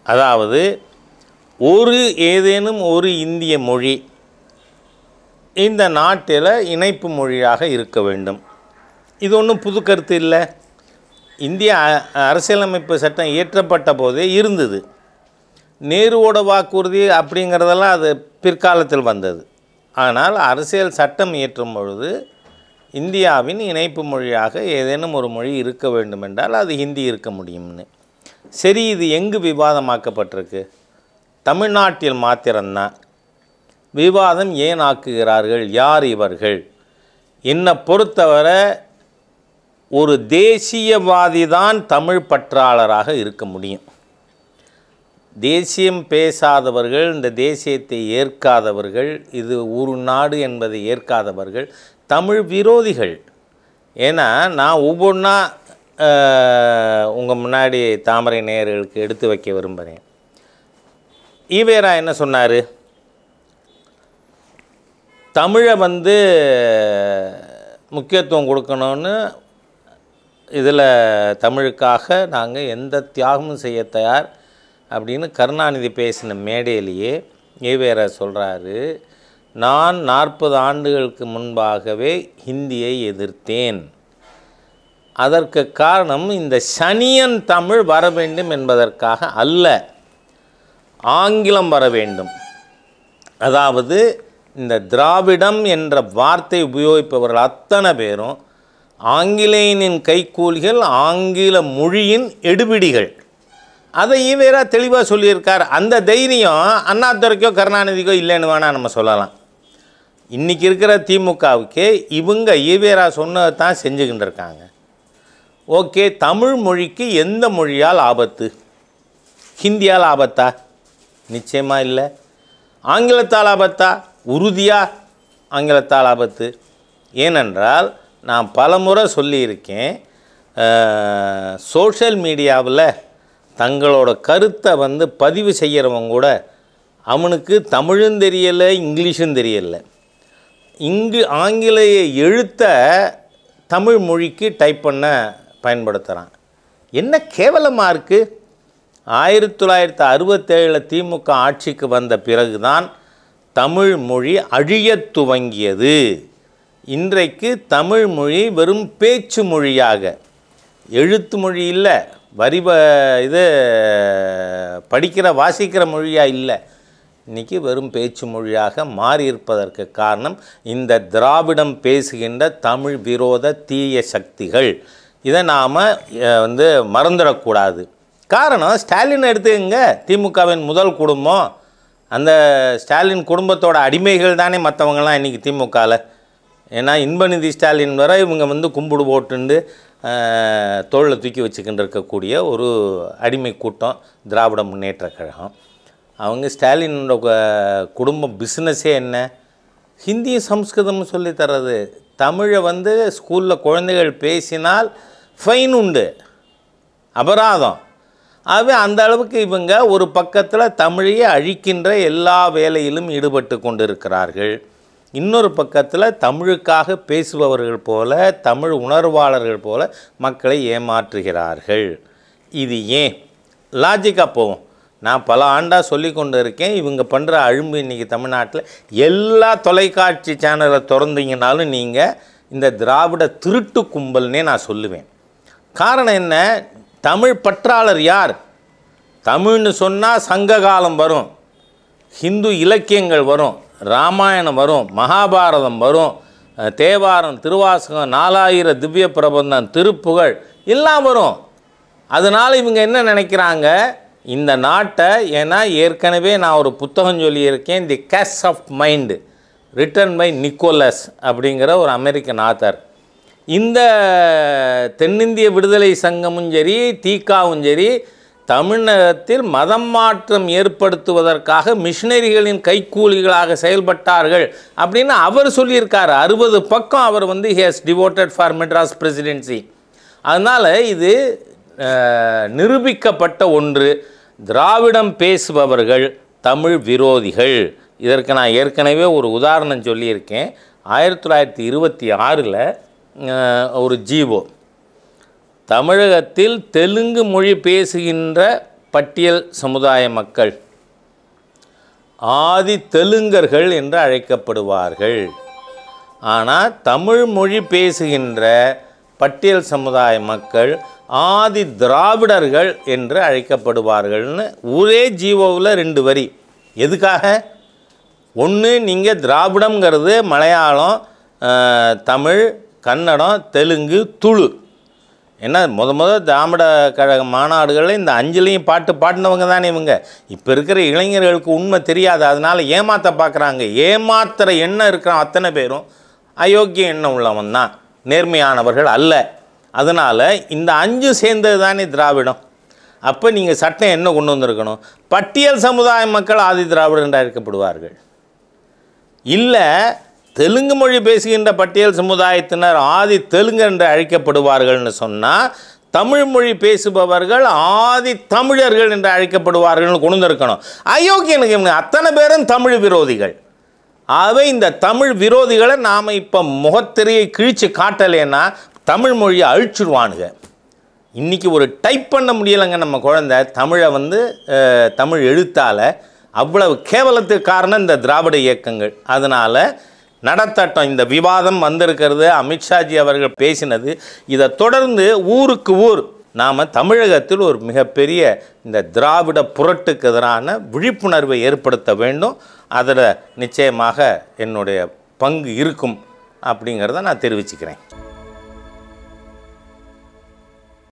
அதாவது ஒரு ஏதேனும் ஒரு இந்திய மொழி இந்த நாட்டில் இணைப்பு மொழியாக இருக்க வேண்டும் இது ஒன்றும் புது கருத்து இல்லை இந்திய அ- அரசியலமைப்பு சட்டம் இயற்றப்பட்ட போதே இருந்தது நேருவோட வாக்குறுதி அப்படிங்கிறதெல்லாம் அது பிற்காலத்தில் வந்தது ஆனால் அரசியல் சட்டம் இயற்றும் பொழுது இந்தியாவின் இணைப்பு மொழியாக ஏதேனும் ஒரு மொழி இருக்க வேண்டும் என்றால் அது ஹிந்தி இருக்க முடியும்னு சரி இது எங்கு விவாதமாக்கப்பட்டிருக்கு தமிழ்நாட்டில் மாத்திரம்தான் விவாதம் ஏன் ஆக்குகிறார்கள் யார் இவர்கள் என்னை பொறுத்தவரை ஒரு தேசியவாதி தான் தமிழ் பற்றாளராக இருக்க முடியும் தேசியம் பேசாதவர்கள் இந்த தேசியத்தை ஏற்காதவர்கள் இது ஒரு நாடு என்பதை ஏற்காதவர்கள் தமிழ் விரோதிகள் ஏன்னா நான் ஒவ்வொன்றா உங்கள் முன்னாடி தாமரை நேயர்களுக்கு எடுத்து வைக்க விரும்புகிறேன் ஈவேரா என்ன சொன்னார் தமிழை வந்து முக்கியத்துவம் கொடுக்கணும்னு இதில் தமிழுக்காக நாங்கள் எந்த தியாகமும் செய்ய தயார் அப்படின்னு கருணாநிதி பேசின மேடையிலேயே ஈவேரா சொல்கிறாரு நான் நாற்பது ஆண்டுகளுக்கு முன்பாகவே ஹிந்தியை எதிர்த்தேன் அதற்கு காரணம் இந்த சனியன் தமிழ் வர வேண்டும் என்பதற்காக அல்ல ஆங்கிலம் வர வேண்டும் அதாவது இந்த திராவிடம் என்ற வார்த்தை உபயோகிப்பவர்கள் அத்தனை பேரும் ஆங்கிலேயனின் கைக்கூலிகள் ஆங்கில மொழியின் எடுபிடிகள் அதை ஈவேரா தெளிவாக சொல்லியிருக்கார் அந்த தைரியம் அண்ணாதுரைக்கோ கருணாநிதிக்கோ இல்லைன்னு வேணால் நம்ம சொல்லலாம் இன்றைக்கி இருக்கிற திமுகவுக்கு இவங்க ஈவேரா சொன்னதை தான் செஞ்சுக்கிட்டு இருக்காங்க ஓகே தமிழ் மொழிக்கு எந்த மொழியால் ஆபத்து ஹிந்தியால் ஆபத்தா நிச்சயமாக இல்லை ஆங்கிலத்தால் ஆபத்தா உறுதியாக ஆங்கிலத்தால் ஆபத்து ஏனென்றால் நான் பலமுறை சொல்லியிருக்கேன் சோஷியல் மீடியாவில் தங்களோட கருத்தை வந்து பதிவு செய்கிறவங்க கூட அவனுக்கு தமிழும் தெரியலை இங்கிலீஷும் தெரியலை இங்கு ஆங்கிலேய எழுத்த தமிழ் மொழிக்கு டைப் பண்ண பயன்படுத்துகிறான் என்ன கேவலமாக இருக்குது ஆயிரத்தி தொள்ளாயிரத்தி அறுபத்தேழில் திமுக ஆட்சிக்கு வந்த பிறகுதான் தமிழ் மொழி அழியத் துவங்கியது இன்றைக்கு தமிழ் மொழி வெறும் பேச்சு மொழியாக எழுத்து மொழி இல்லை வரி வ- இது படிக்கிற வாசிக்கிற மொழியாக இல்லை இன்றைக்கி வெறும் பேச்சு மொழியாக மாறியிருப்பதற்கு காரணம் இந்த திராவிடம் பேசுகின்ற தமிழ் விரோத தீய சக்திகள் இதை நாம் வந்து மறந்துடக்கூடாது காரணம் ஸ்டாலின் எடுத்துக்கங்க திமுகவின் முதல் குடும்பம் அந்த ஸ்டாலின் குடும்பத்தோட அடிமைகள் தானே மற்றவங்கலாம் இன்றைக்கி திமுகவில் ஏன்னா இன்பநிதி ஸ்டாலின் வரை இவங்க வந்து கும்பிடு போட்டுண்டு தோளில் தூக்கி வச்சுக்கிட்டு இருக்கக்கூடிய ஒரு அடிமை கூட்டம் திராவிட முன்னேற்றக் கழகம் அவங்க ஸ்டாலினோட கு- குடும்ப பிஸ்னஸே என்ன ஹிந்தியும் சம்ஸ்கிருதமும் சொல்லித் தர்றது தமிழை வந்து ஸ்கூலில் குழந்தைகள் பேசினால் ஃபைன் உண்டு அபராதம் ஆகவே அந்த அளவுக்கு இவங்க ஒரு பக்கத்தில் தமிழையே அழிக்கின்ற எல்லா வேலையிலும் ஈடுபட்டு கொண்டிருக்கிறார்கள் இன்னொரு பக்கத்தில் தமிழுக்காக பேசுபவர்கள் போல தமிழ் உணர்வாளர்கள் போல மக்களை ஏமாற்றுகிறார்கள் இது ஏன் லாஜிக்காக போவோம் நான் பல ஆண்டாக சொல்லி கொண்டு இருக்கேன் இவங்க பண்ணுற அழும்பு இன்றைக்கி தமிழ்நாட்டில் எல்லா தொலைக்காட்சி சேனலை திறந்தீங்கனாலும் நீங்கள் இந்த திராவிட திருட்டு கும்பல்னே நான் சொல்லுவேன் காரணம் என்ன தமிழ் பற்றாளர் யார் தமிழ்னு சொன்னால் சங்க காலம் வரும் ஹிந்து இலக்கியங்கள் வரும் ராமாயணம் வரும் மகாபாரதம் வரும் அஹ், தேவாரம் திருவாசகம் நாலாயிர திவ்ய பிரபந்தம் திருப்புகழ் எல்லாம் வரும் அதனால் இவங்க என்ன நினைக்கிறாங்க இந்த நாட்டை ஏன்னா ஏற்கனவே நான் ஒரு புத்தகம் சொல்லியிருக்கேன் the case of mind written by Nicholas அப்படிங்கிற ஒரு அமெரிக்கன் ஆத்தர் இந்த தென்னிந்திய விடுதலை சங்கமும் சரி தீக்காவும் சரி தமிழகத்தில் மதம் மாற்றம் ஏற்படுத்துவதற்காக மிஷினரிகளின் கைக்கூலிகளாக செயல்பட்டார்கள் அப்படின்னு அவர் சொல்லியிருக்காரு அறுபது பக்கம் அவர் வந்து has devoted for Madras presidency அதனால் இது அஹ், நிரூபிக்கப்பட்ட ஒன்று திராவிடம் பேசுபவர்கள் தமிழ் விரோதிகள் இதற்கு நான் ஏற்கனவே ஒரு உதாரணம் சொல்லியிருக்கேன் ஆயிரத்தி தொள்ளாயிரத்தி இருபத்தி ஆறில் ஒரு ஜீவோ தமிழகத்தில் தெலுங்கு மொழி பேசுகின்ற பட்டியல் சமுதாய மக்கள் ஆதி தெலுங்கர்கள் என்று அழைக்கப்படுவார்கள் ஆனால் தமிழ் மொழி பேசுகின்ற பட்டியல் சமுதாய மக்கள் ஆதி திராவிடர்கள் என்று அழைக்கப்படுவார்கள்னு ஒரே ஜீவோவில் ரெண்டு வரி எதுக்காக ஒன்று நீங்கள் திராவிடம்ங்கிறது மலையாளம் அஹ், தமிழ் கன்னடம் தெலுங்கு துளு ஏன்னா முத முத திராவிட கழக மாநாடுகளில் இந்த அஞ்சுலையும் பாட்டு பாடினவங்க தானே இவங்க இப்போ இருக்கிற இளைஞர்களுக்கு உண்மை தெரியாது அதனால் ஏமாற்ற பார்க்குறாங்க ஏமாத்துற எண்ணம் இருக்கிற அத்தனை பேரும் அயோக்கிய எண்ணம் உள்ளவன் தான் நேர்மையானவர்கள் அல்ல அதனால் இந்த அஞ்சு சேர்ந்தது தானே திராவிடம் அப்போ நீங்கள் சட்டம் என்ன கொண்டு வந்திருக்கணும் பட்டியல் சமுதாய மக்கள் ஆதி திராவிடர் என்று அழைக்கப்படுவார்கள் இல்லை தெலுங்கு மொழி பேசுகின்ற பட்டியல் சமுதாயத்தினர் ஆதி தெலுங்கு என்று அழைக்கப்படுவார்கள்னு சொன்னால் தமிழ் மொழி பேசுபவர்கள் ஆதி தமிழர்கள் என்று அழைக்கப்படுவார்கள்னு கொண்டு வந்திருக்கணும் அயோக்கியனுக்கு இவங்க அத்தனை பேரும் தமிழ் விரோதிகள் ஆகவே இந்த தமிழ் விரோதிகளை நாம் இப்போ முகத்திரையை கிழிச்சு காட்டலைன்னா தமிழ் மொழியை அழிச்சிடுவானுங்க இன்றைக்கி ஒரு டைப் பண்ண முடியலைங்க நம்ம குழந்தை தமிழை வந்து அஹ், தமிழ் எழுத்தால் அவ்வளவு கேவலத்துக்கு காரணம் இந்த திராவிட இயக்கங்கள் அதனால் நடத்தட்டும் இந்த விவாதம் வந்திருக்கிறது அமித்ஷாஜி அவர்கள் பேசினது இதை தொடர்ந்து ஊருக்கு ஊர் நாம் தமிழகத்தில் ஒரு மிகப்பெரிய இந்த திராவிட புரட்டுக்கு எதிரான விழிப்புணர்வை ஏற்படுத்த வேண்டும் அதில் நிச்சயமாக என்னுடைய பங்கு இருக்கும் அப்படிங்கிறத நான் தெரிவிச்சுக்கிறேன்